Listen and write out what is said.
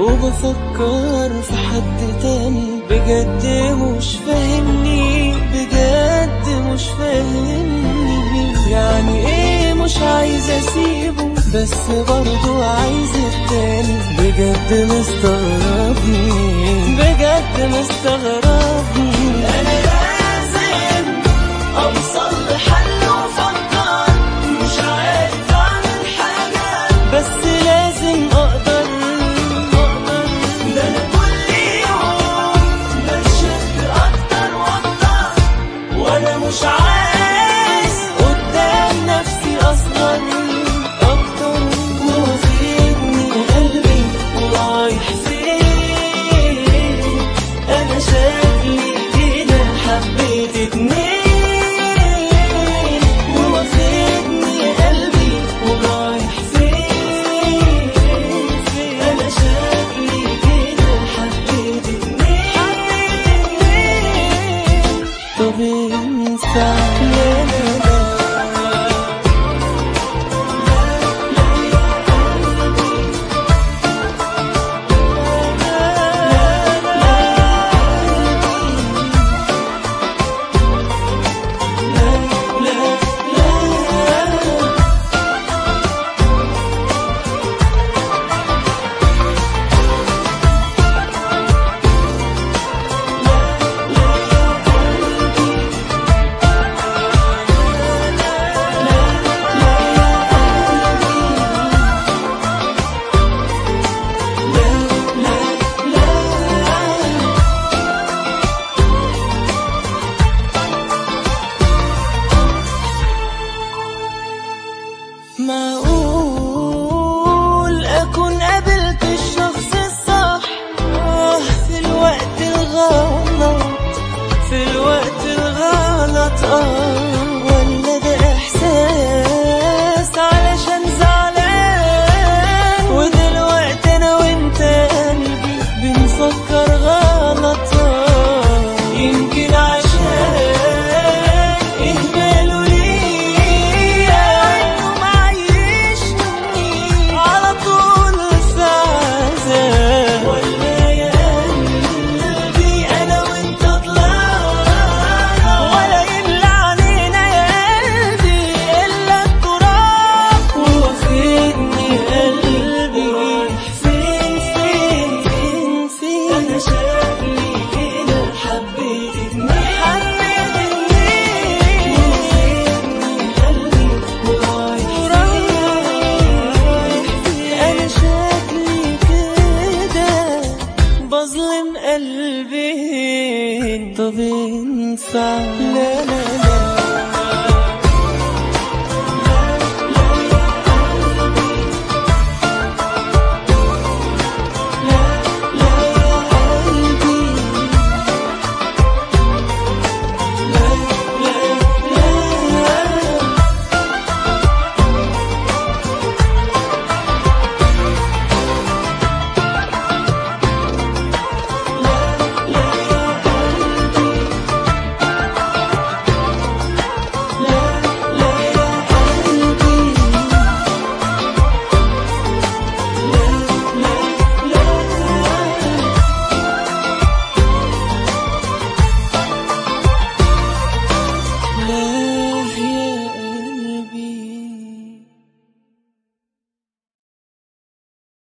وبفكر في حد تاني بجد مش فاهمني بجد مش فاهمني يعني ايه مش عايز اسيبه بس برضو عايز التاني بجد مستغربني بجد مستغربني انا لازم اوصل لحل وافكر مش عارف اعمل حاجه بس لازم اقدر اقدر ده انا كل يوم بشد اكتر واكتر وانا مش عايز قدام نفسي اصلا اكتر واخدني قلبي ورايح فين انا شكلي كده حبيت اتنين واخدني قلبي ورايح فين انا شكلي كده حبيت اتنين طب ينفع